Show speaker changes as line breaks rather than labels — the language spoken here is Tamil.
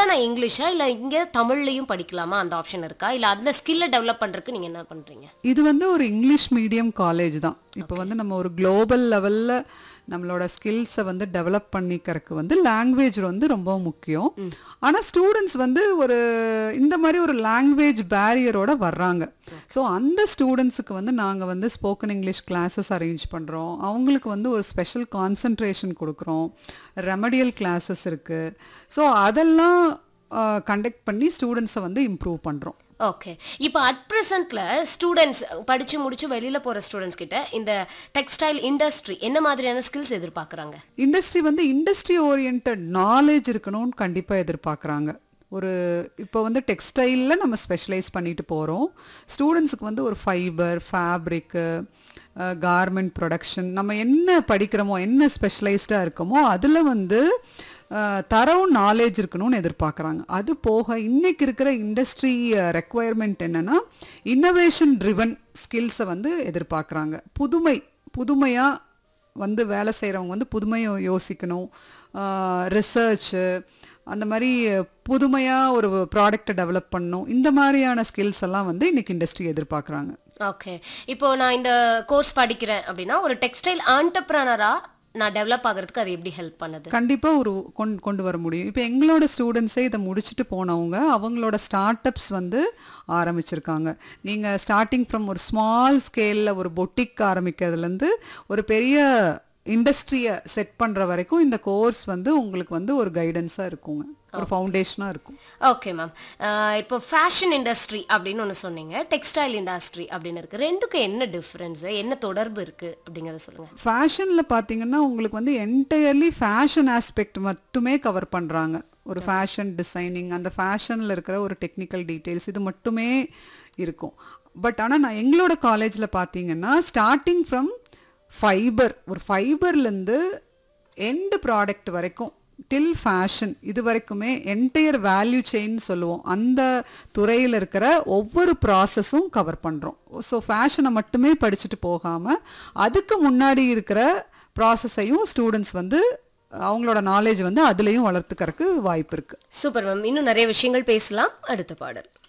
ஃபுல்லா நான் இங்கிலீஷா இல்ல இங்க தமிழ்லயும் படிக்கலாமா அந்த ஆப்ஷன் இருக்கா இல்ல அந்த ஸ்கில்ல டெவலப் பண்றதுக்கு நீங்க என்ன பண்றீங்க
இது வந்து ஒரு இங்கிலீஷ் மீடியம் காலேஜ் தான் இப்போ வந்து நம்ம ஒரு குளோபல் லெவலில் நம்மளோட ஸ்கில்ஸை வந்து டெவலப் பண்ணிக்கிறதுக்கு வந்து லாங்குவேஜ் வந்து ரொம்ப முக்கியம் ஆனால் ஸ்டூடெண்ட்ஸ் வந்து ஒரு இந்த மாதிரி ஒரு லாங்குவேஜ் பேரியரோட வர்றாங்க ஸோ அந்த ஸ்டூடெண்ட்ஸுக்கு வந்து நாங்கள் வந்து ஸ்போக்கன் இங்கிலீஷ் கிளாஸஸ் அரேஞ்ச் பண்ணுறோம் அவங்களுக்கு வந்து ஒரு ஸ்பெஷல் கான்சன்ட்ரேஷன் கொடுக்குறோம் ரெமடியல் கிளாஸஸ் இருக்குது ஸோ அதெல்லாம் கண்டக்ட் பண்ணி ஸ்டூடெண்ட்ஸை வந்து இம்ப்ரூவ் பண்ணுறோம்
ஓகே இப்போ அட் ப்ரெசென்ட்ல ஸ்டூடெண்ட்ஸ் படிச்சு முடிச்சு வெளியில போற ஸ்டூடெண்ட்ஸ் கிட்ட இந்த டெக்ஸ்டைல் இண்டஸ்ட்ரி என்ன மாதிரியான ஸ்கில்ஸ் எதிர்பார்க்கறாங்க
இண்டஸ்ட்ரி வந்து இண்டஸ்ட்ரி ஓரியன்ட் நாலேஜ் இருக்கணும்னு கண்டிப்பாக எதிர்பார்க்குறாங்க ஒரு இப்போ வந்து டெக்ஸ்டைலில் நம்ம ஸ்பெஷலைஸ் பண்ணிட்டு போகிறோம் ஸ்டூடெண்ட்ஸுக்கு வந்து ஒரு ஃபைபர் ஃபேப்ரிக்கு கார்மெண்ட் ப்ரொடக்ஷன் நம்ம என்ன படிக்கிறோமோ என்ன ஸ்பெஷலைஸ்டாக இருக்கோமோ அதில் வந்து தரவு நாலேஜ் இருக்கணும்னு எதிர்பார்க்குறாங்க அது போக இன்னைக்கு இருக்கிற இண்டஸ்ட்ரி ரெக்குவயர்மெண்ட் என்னென்னா இன்னோவேஷன் ட்ரிவன் ஸ்கில்ஸை வந்து எதிர்பார்க்குறாங்க புதுமை புதுமையாக வந்து வேலை செய்கிறவங்க வந்து புதுமையை யோசிக்கணும் ரிசர்ச்சு அந்த மாதிரி புதுமையாக ஒரு ப்ராடக்ட்டை டெவலப் பண்ணணும் இந்த மாதிரியான ஸ்கில்ஸ் எல்லாம் வந்து இன்னைக்கு இண்டஸ்ட்ரி எதிர்பார்க்குறாங்க
ஓகே இப்போ நான் இந்த கோர்ஸ் படிக்கிறேன் அப்படின்னா ஒரு டெக்ஸ்டைல் ஆண்டர்பிரனரா நான் டெவலப் ஆகிறதுக்கு அது எப்படி ஹெல்ப் பண்ணுது
கண்டிப்பாக ஒரு கொண்டு கொண்டு வர முடியும் இப்போ எங்களோட ஸ்டூடெண்ட்ஸே இதை முடிச்சுட்டு போனவங்க அவங்களோட ஸ்டார்ட் அப்ஸ் வந்து ஆரம்பிச்சிருக்காங்க நீங்கள் ஸ்டார்டிங் ஃப்ரம் ஒரு ஸ்மால் ஸ்கேலில் ஒரு பொட்டிக் ஆரம்பிக்கிறதுலேருந்து ஒரு பெரிய இண்டஸ்ட்ரியை செட் பண்ணுற வரைக்கும் இந்த கோர்ஸ் வந்து உங்களுக்கு வந்து ஒரு கைடன்ஸாக இருக்குங்க ஒரு ஃபவுண்டேஷனாக இருக்கும்
ஓகே மேம் இப்போ ஃபேஷன் இண்டஸ்ட்ரி அப்படின்னு ஒன்று சொன்னீங்க டெக்ஸ்டைல் இண்டஸ்ட்ரி அப்படின்னு இருக்கு ரெண்டுக்கும் என்ன டிஃப்ரென்ஸ் என்ன தொடர்பு இருக்கு அப்படிங்கறத சொல்லுங்க
ஃபேஷனில் பார்த்தீங்கன்னா உங்களுக்கு வந்து என்டையர்லி ஃபேஷன் ஆஸ்பெக்ட் மட்டுமே கவர் பண்ணுறாங்க ஒரு ஃபேஷன் டிசைனிங் அந்த ஃபேஷனில் இருக்கிற ஒரு டெக்னிக்கல் டீட்டெயில்ஸ் இது மட்டுமே இருக்கும் பட் ஆனால் நான் எங்களோட காலேஜில் பார்த்தீங்கன்னா ஸ்டார்டிங் ஃப்ரம் ஃபைபர் ஒரு ஃபைபர்லேருந்து எண்டு ப்ராடக்ட் வரைக்கும் டில் ஃபேஷன் இது வரைக்குமே என்டையர் வேல்யூ செயின் சொல்லுவோம் அந்த துறையில் இருக்கிற ஒவ்வொரு ப்ராசஸும் கவர் பண்ணுறோம் ஸோ ஃபேஷனை மட்டுமே படிச்சுட்டு போகாமல் அதுக்கு முன்னாடி இருக்கிற ப்ராசஸையும் ஸ்டூடெண்ட்ஸ் வந்து அவங்களோட நாலேஜ் வந்து அதுலேயும் வளர்த்துக்கறக்கு வாய்ப்பு இருக்குது
சூப்பர் மேம் இன்னும் நிறைய விஷயங்கள் பேசலாம் அடுத்த பாடல்